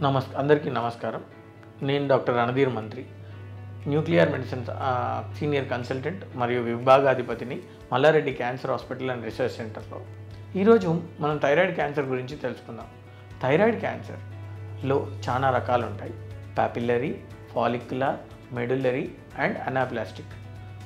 నమస్ అందరికీ నమస్కారం నేను doctor Randhir Mantri nuclear medicine ఆ, సీనియర్ కన్సల్టెంట్ మరియు విభాగాధిపతిని Malla Reddy cancer hospital and research సెంటర్లో ఈరోజు మనం థైరాయిడ్ క్యాన్సర్ గురించి తెలుసుకుందాం థైరాయిడ్ క్యాన్సర్లో చాలా రకాలు ఉంటాయి papillary follicular medullary and anaplastic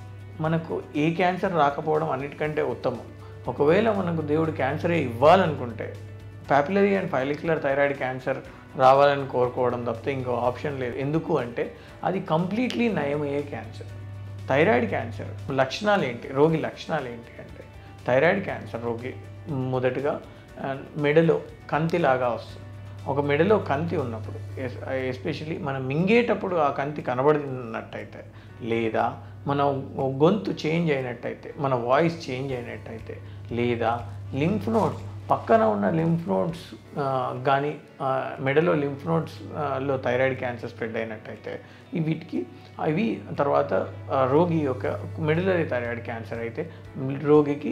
మనకు ఏ క్యాన్సర్ రాకపోవడం అన్నిటికంటే ఉత్తమం ఒకవేళ మనకు దేవుడు క్యాన్సరే ఇవ్వాలనుకుంటే papillary and follicular thyroid cancer రావాలని కోరుకోవడం తప్పితే ఇంకో ఆప్షన్ లేదు ఎందుకు అంటే అది కంప్లీట్లీ నయమయ్యే క్యాన్సర్ థైరాయిడ్ క్యాన్సర్ లక్షణాలు ఏంటి రోగి లక్షణాలు ఏంటి అంటే థైరాయిడ్ క్యాన్సర్ రోగి మొదటగా ఆ, మెడలో కంతిలాగా వస్తుంది ఒక మెడలో కంతి ఉన్నప్పుడు ఎస్- ఎస్పెషలీ మనం మింగేటప్పుడు ఆ కంతి కనబడినట్టయితే లేదా మన గొంతు చేంజ్ అయినట్టయితే మన వాయిస్ చేంజ్ అయినట్టయితే లేదా లింఫ్ నోట్స్ పక్కన ఉన్న లింఫ్ నోట్స్ కానీ మెడలో లింఫ్ నోట్స్ లో థైరాయిడ్ క్యాన్సర్ స్ప్రెడ్ అయినట్టయితే ఈ వీటికి అవి తర్వాత ఆ, రోగి యొక్క మెడలరీ థైరాయిడ్ క్యాన్సర్ అయితే రోగికి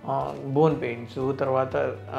బోన్ పెయిన్స్ తర్వాత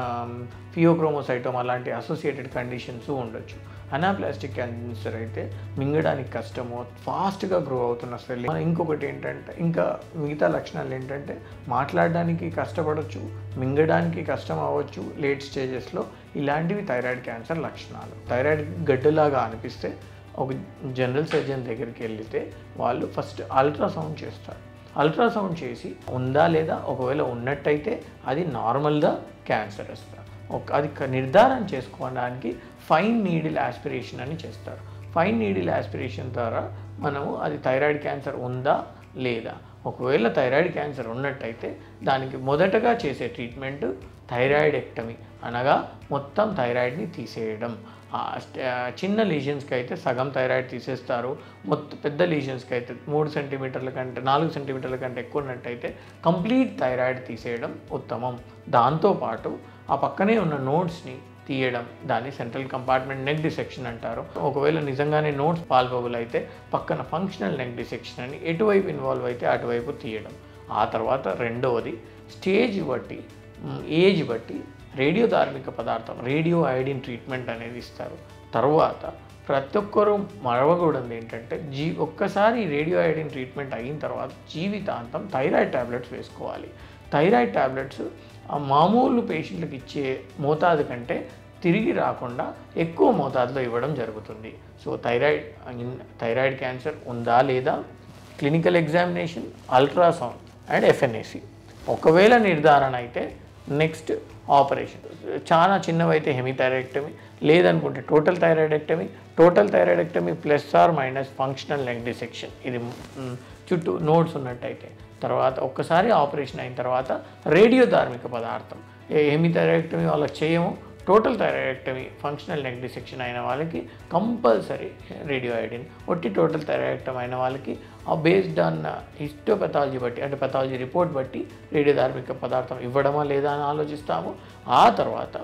ఫియోక్రోమోసైటోమ్ అలాంటి అసోసియేటెడ్ కండిషన్స్ ఉండొచ్చు అనాప్లాస్టిక్ క్యాన్సర్ అయితే మింగడానికి కష్టము ఫాస్ట్గా గ్రో అవుతున్న సెల్ ఇంకొకటి ఏంటంటే ఇంకా మిగతా లక్షణాలు ఏంటంటే మాట్లాడడానికి కష్టపడవచ్చు మింగడానికి కష్టం అవ్వచ్చు లేట్ స్టేజెస్లో ఇలాంటివి థైరాయిడ్ క్యాన్సర్ లక్షణాలు థైరాయిడ్ గడ్డలాగా అనిపిస్తే ఒక జనరల్ సర్జన్ దగ్గరికి వెళ్తే వాళ్ళు ఫస్ట్ అల్ట్రాసౌండ్ చేస్తారు అల్ట్రాసౌండ్ చేసి ఉందా లేదా ఒకవేళ ఉన్నట్టయితే అది నార్మల్గా క్యాన్సర్ వస్తారు ఒక అది క- నిర్ధారణ చేసుకోవడానికి ఫైన్ నీడిల్ ఆస్పిరేషన్ అని చేస్తారు ఫైన్ నీడిల్ ఆస్పిరేషన్ ద్వారా మనము అది థైరాయిడ్ క్యాన్సర్ ఉందా లేదా ఒకవేళ థైరాయిడ్ క్యాన్సర్ ఉన్నట్టయితే దానికి మొదటగా చేసే ట్రీట్మెంట్ థైరాయిడ్ ఎక్టమీ అనగా మొత్తం థైరాయిడ్ని తీసేయడం ఆ స్ట్- ఆ చిన్న లీజన్స్కి అయితే సగం థైరాయిడ్ తీసేస్తారు మొత్తం పెద్ద లీజన్స్కి అయితే మూడు సెంటీమీటర్ల కంటే నాలుగు సెంటీమీటర్ల కంటే ఎక్కువ ఉన్నట్టయితే కంప్లీట్ థైరాయిడ్ తీసేయడం ఉత్తమం దాంతోపాటు ఆ పక్కనే ఉన్న నోట్స్ని తీయడం దాన్ని సెంట్రల్ కంపార్ట్మెంట్ నెక్ డిసెక్షన్ అంటారు ఒకవేళ నిజంగానే నోట్స్ పాల్పబుల్ అయితే పక్కన ఫంక్షనల్ నెక్ డిసెక్షన్ అని ఎటువైపు ఇన్వాల్వ్ అయితే అటువైపు తీయడం ఆ తర్వాత రెండవది స్టేజ్ బట్టి మ్, ఏజ్ బట్టి రేడియో ధార్మిక పదార్థం రేడియో ఐడిన్ ట్రీట్మెంట్ అనేది ఇస్తారు తర్వాత ప్రతి ఒక్కరూ మరవకూడదు ఏంటంటే జీ ఒక్కసారి రేడియో ఐడిన్ ట్రీట్మెంట్ అయిన తర్వాత జీవితాంతం థైరాయిడ్ ట్యాబ్లెట్స్ వేసుకోవాలి థైరాయిడ్ ట్యాబ్లెట్స్ ఆ మామూలు పేషెంట్లకు ఇచ్చే మోతాదు కంటే తిరిగి రాకుండా ఎక్కువ మోతాదులో ఇవ్వడం జరుగుతుంది సో థైరాయిడ్ థైరాయిడ్ క్యాన్సర్ ఉందా లేదా clinical examination ultrasound and FNAC ఒకవేళ నిర్ధారణ అయితే నెక్స్ట్ ఆపరేషన్ చాలా చిన్నవైతే హెమిథైరాయిడెక్టమీ లేదనుకుంటే total thyroidectomy total thyroidectomy plus or minus functional neck dissection ఇది మ్, చుట్టూ నోట్స్ ఉన్నట్టయితే తర్వాత ఒక్కసారి ఆపరేషన్ అయిన తర్వాత రేడియో ధార్మిక పదార్థం హెమిథైరాయిడెక్టమీ వాళ్ళకి చేయము total thyroidectomy functional neck dissection అయిన వాళ్ళకి కంపల్సరీ రేడియో ఐడిన్ ఒట్టి టోటల్ థైరాయిడెక్టమ్ అయిన వాళ్ళకి ఆ బేస్డ్ ఆన్ హిస్టోపెథాలజీ బట్టి అంటే పెథాలజీ రిపోర్ట్ బట్టి రేడియో ధార్మిక పదార్థం ఇవ్వడమా లేదా అని ఆలోచిస్తాము ఆ తర్వాత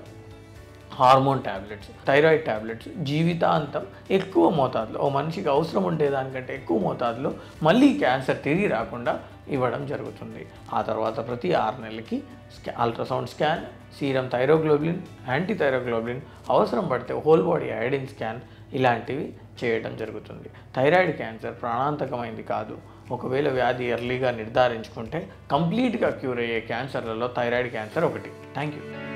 హార్మోన్ ట్యాబ్లెట్స్ థైరాయిడ్ ట్యాబ్లెట్స్ జీవితాంతం ఎక్కువ మోతాదులో ఓ మనిషికి అవసరం ఉండేదానికంటే ఎక్కువ మోతాదులో మళ్ళీ క్యాన్సర్ తిరిగి రాకుండా ఇవ్వడం జరుగుతుంది ఆ తర్వాత ప్రతి ఆరు నెలలకి స్కా ultrasound scan serum thyroglobulin anti thyroglobulin అవసరం పడితే హోల్ బాడీ ఐడిన్ స్కాన్ ఇలాంటివి చేయడం జరుగుతుంది థైరాయిడ్ క్యాన్సర్ ప్రాణాంతకమైంది కాదు ఒకవేళ వ్యాధి ఎర్లీగా నిర్ధారించుకుంటే కంప్లీట్గా క్యూర్ అయ్యే క్యాన్సర్లలో థైరాయిడ్ క్యాన్సర్ ఒకటి థ్యాంక్ యూ